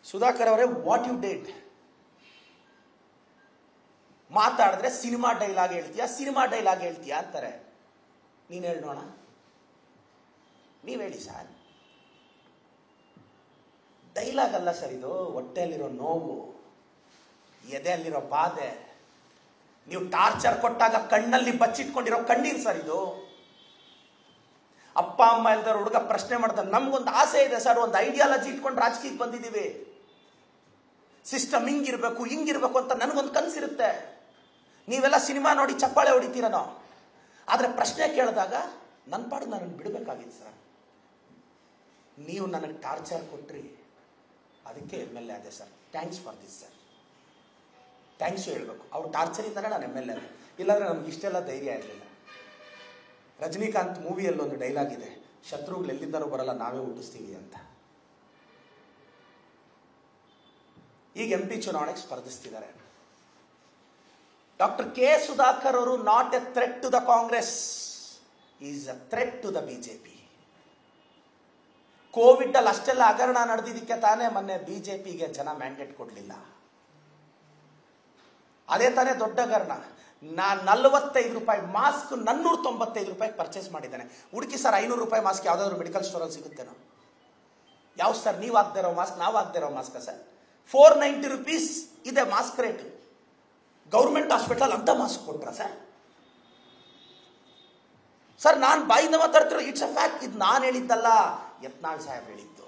ಸುಧಾಕರ್ ಅವರೇ what you date ಮಾತಾಡಿದ್ರೆ cinema dialogue ಹೇಳ್ತೀಯಾ ಸಿನಿಮಾ ಡೈಲಾಗ್ ಹೇಳ್ತೀಯಾ ಅಂತಾರೆ ನೀನು ಹೇಳಿ ನೋಡ ನೀವು ಹೇಳಿ ಸರ್ ಡೈಲಾಗ್ ಅಲ್ಲ ಸರ್ ಇದು ಹೊಟ್ಟೆಯಲ್ಲಿರೋ ನೋವು ಎದೆಯಲ್ಲಿರೋ ಬಾಧೆ ನೀವು ಟಾರ್ಚರ್ ಕೊಟ್ಟಾಗ ಕಣ್ಣಲ್ಲಿ ಬಚ್ಚಿಟ್ಕೊಂಡಿರೋ ಕಣ್ಣೀರು ಸರ್ ಇದು ಅಪ್ಪ ಅಮ್ಮ ಇಲ್ದವ್ರ ಹುಡುಗ ಪ್ರಶ್ನೆ ಮಾಡ್ತಾರೆ ನಮ್ಗೊಂದು ಆಸೆ ಇದೆ ಸರ್ ಒಂದು ಐಡಿಯಾಲಜಿ ಇಟ್ಕೊಂಡು ರಾಜಕೀಯಕ್ಕೆ ಬಂದಿದ್ದೀವಿ ಸಿಸ್ಟಮ್ ಹಿಂಗಿರ್ಬೇಕು ಹಿಂಗಿರ್ಬೇಕು ಅಂತ ನನಗೊಂದು ಕನಸಿರುತ್ತೆ ನೀವೆಲ್ಲ ಸಿನಿಮಾ ನೋಡಿ ಚಪ್ಪಾಳೆ ಹೊಡಿತೀರ ನಾವು ಆದರೆ ಪ್ರಶ್ನೆ ಕೇಳಿದಾಗ ನನ್ನ ಪಾಡು ನನ್ನನ್ನು ಬಿಡಬೇಕಾಗಿತ್ತು ಸರ್ ನೀವು ನನಗೆ ಟಾರ್ಚರ್ ಕೊಟ್ರಿ ಅದಕ್ಕೆ ಎಮ್ ಎಲ್ ಎ ಆದೆ sir thanks for this sir thanks ಹೇಳಬೇಕು ಅವ್ರು ಟಾರ್ಚರಿಂದನೇ ನಾನು ಎಮ್ ಎಲ್ ಎ ಇಲ್ಲಾಂದ್ರೆ ನಮ್ಗೆ ಇಷ್ಟೆಲ್ಲ ಧೈರ್ಯ ಇರಲಿಲ್ಲ ರಜನಿಕಾಂತ್ ಮೂವಿಯಲ್ಲಿ ಒಂದು ಡೈಲಾಗ್ ಇದೆ ಶತ್ರುಗಳು ಎಲ್ಲಿಂದನೂ ಬರಲ್ಲ ನಾವೇ ಹುಟ್ಟಿಸ್ತೀವಿ ಅಂತ ಈಗ ಎಂ ಪಿ ಚುನಾವಣೆಗೆ ಸ್ಪರ್ಧಿಸ್ತಿದ್ದಾರೆ ಡಾಕ್ಟರ್ ಕೆ ಸುಧಾಕರ್ ಅವರು not a threat to the Congress is a threat to the BJP Covid ಅಲ್ಲಿ ಅಷ್ಟೆಲ್ಲ ಹಗರಣ ನಡೆದಿದ್ದಕ್ಕೆ ತಾನೇ ಮೊನ್ನೆ ಬಿಜೆಪಿಗೆ ಜನ ಮ್ಯಾಂಡೇಟ್ ಕೊಡಲಿಲ್ಲ ಅದೇ ತಾನೇ ದೊಡ್ಡ ಹಗರಣ ನಾ ನಲವತ್ತೈದು ರೂಪಾಯಿ ಮಾಸ್ಕ್ ನನ್ನೂರ ತೊಂಬತ್ತೈದು ರೂಪಾಯಿ ಪರ್ಚೇಸ್ ಮಾಡಿದ್ದಾನೆ ಹುಡುಕಿ ಸರ್ ಐನೂರು ರೂಪಾಯಿ ಮಾಸ್ಕ್ ಯಾವುದಾದ್ರು ಮೆಡಿಕಲ್ ಸ್ಟೋರಲ್ಲಿ ಸಿಗುತ್ತೇನೋ ಯಾವ ಸರ್ ನೀವು ಹಾಕ್ದೇ ಇರೋ ಮಾಸ್ಕ್ ನಾವು ಹಾಕ್ದೇ ಇರೋ mask sir four ninety rupees ಇದೆ ಮಾಸ್ಕ್ ರೇಟ್ ಗೌರ್ಮೆಂಟ್ ಹಾಸ್ಪಿಟಲ್ ಅಂತ ಮಾಸ್ಕ್ ಕೊಟ್ರ ಸರ್ ಸರ್ ನಾನು ಬಾಯಿಂದ ಮಾತಾಡ್ತಿರೋ ಇಟ್ಸ್ ಅ ಫ್ಯಾಕ್ಟ್ ಇದು ನಾನು ಹೇಳಿದ್ದಲ್ಲ ಯತ್ನಾಳ್ ಸಾಹೇಬ್ ಹೇಳಿದ್ದು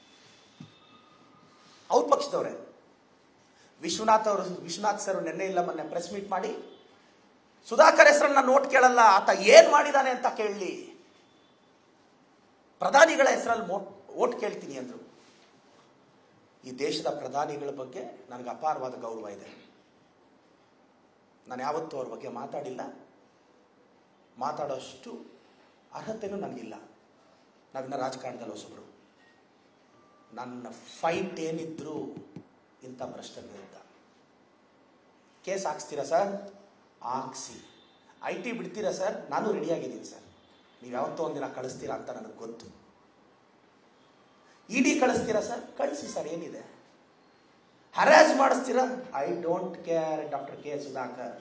ಅವ್ರ ಪಕ್ಷದವ್ರೆ ವಿಶ್ವನಾಥ್ ಅವರು ವಿಶ್ವನಾಥ್ ಸರ್ ನಿನ್ನೆ ಇಲ್ಲ ಮೊನ್ನೆ ಪ್ರೆಸ್ ಮೀಟ್ ಮಾಡಿ ಸುಧಾಕರ್ ಹೆಸರನ್ನ ನೋಟ್ ಕೇಳಲ್ಲ ಆತ ಏನ್ ಮಾಡಿದಾನೆ ಅಂತ ಕೇಳಲಿ ಪ್ರಧಾನಿಗಳ ಹೆಸರಲ್ಲಿ ಮೋಟ್ ಓಟ್ ಕೇಳ್ತೀನಿ ಅಂದ್ರು ಈ ದೇಶದ ಪ್ರಧಾನಿಗಳ ಬಗ್ಗೆ ನನಗೆ ಅಪಾರವಾದ ಗೌರವ ಇದೆ ನಾನು ಯಾವತ್ತೂ ಅವ್ರ ಬಗ್ಗೆ ಮಾತಾಡಿಲ್ಲ ಮಾತಾಡೋಷ್ಟು ಅರ್ಹತೆನೂ ನನಗಿಲ್ಲ ನಾವಿನ್ನ ರಾಜಕಾರಣದಲ್ಲಿ ಹೊಸಬರು ನನ್ನ ಫೈಟ್ ಏನಿದ್ರು ಇಂಥ ಭ್ರಷ್ಟರ ವಿರುದ್ಧ ಕೇಸ್ ಹಾಕ್ಸ್ತೀರಾ ಸರ್ ಹಾಕ್ಸಿ ಐ ಟಿ ಬಿಡ್ತೀರಾ ಸರ್ ನಾನು ರೆಡಿಯಾಗಿದ್ದೀನಿ ಸರ್ ನೀವು ಯಾವತ್ತೋ ಒಂದಿನ ಕಳಿಸ್ತೀರಾ ಅಂತ ನನಗೆ ಗೊತ್ತು ಇಡಿ ಕಳಿಸ್ತೀರಾ ಸರ್ ಕಳಿಸಿ ಸರ್ ಏನಿದೆ ಹರಾಜ್ ಮಾಡಿಸ್ತೀರಾ I don't care doctor K Sudhakar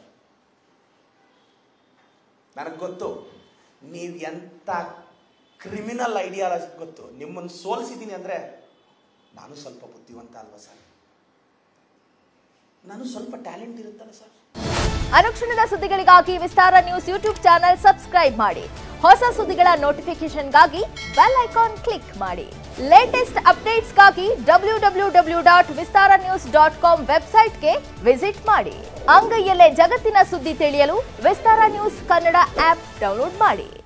ನನಗೆ ಗೊತ್ತು ನೀವು ಎಂಥ ಕ್ರಿಮಿನಲ್ ಐಡಿಯಾಲಜಿ ಗೊತ್ತು ನಿಮ್ಮನ್ನು ಸೋಲಿಸಿದ್ದೀನಿ ಅಂದರೆ ನಾನು ಸ್ವಲ್ಪ ಬುದ್ಧಿವಂತ ಅಲ್ವಾ ಸರ್ ನಾನು ಸ್ವಲ್ಪ ಟ್ಯಾಲೆಂಟ್ ಇರುತ್ತಲ್ಲ ಸರ್ ಅನುಕ್ಷಣದ ಸುದ್ದಿಗಳಿಗಾಗಿ Vistara news YouTube channel subscribe ಮಾಡಿ ಹೊಸ ಸುದ್ದಿಗಳ ನೋಟಿಫಿಕೇಶನ್ಗಾಗಿ ಬೆಲ್ ಐಕಾನ್ ಕ್ಲಿಕ್ ಮಾಡಿ ಲೇಟೆಸ್ಟ್ ಅಪ್ಡೇಟ್ಸ್ಗಾಗಿ W W W dot Vistara news dot com ವೆಬ್ಸೈಟ್ಗೆ ವಿಸಿಟ್ ಮಾಡಿ ಅಂಗೈಯಲ್ಲೇ ಜಗತ್ತಿನ ಸುದ್ದಿ ತಿಳಿಯಲು Vistara news Kannada app download ಮಾಡಿ